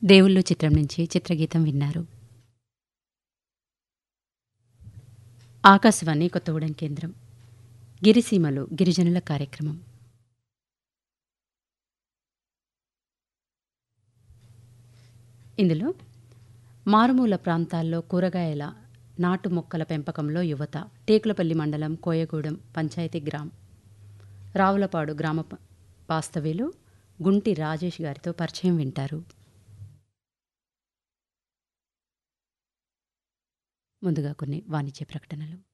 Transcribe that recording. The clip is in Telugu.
దేవుళ్ళు చిత్రం నుంచి చిత్రగీతం విన్నారు ఆకాశవాణి కొత్తగూడెం కేంద్రం గిరిసీమలు గిరిజనుల కార్యక్రమం ఇందులో మారుమూల ప్రాంతాల్లో కూరగాయల నాటు మొక్కల పెంపకంలో యువత టేకులపల్లి మండలం కోయగూడెం పంచాయతీ గ్రామ్ రావులపాడు గ్రామ ప- వాస్తవ్యులు గుంటి రాజేష్ గారితో పరిచయం వింటారు ముందుగా కొన్ని వాణిజ్య ప్రకటనలు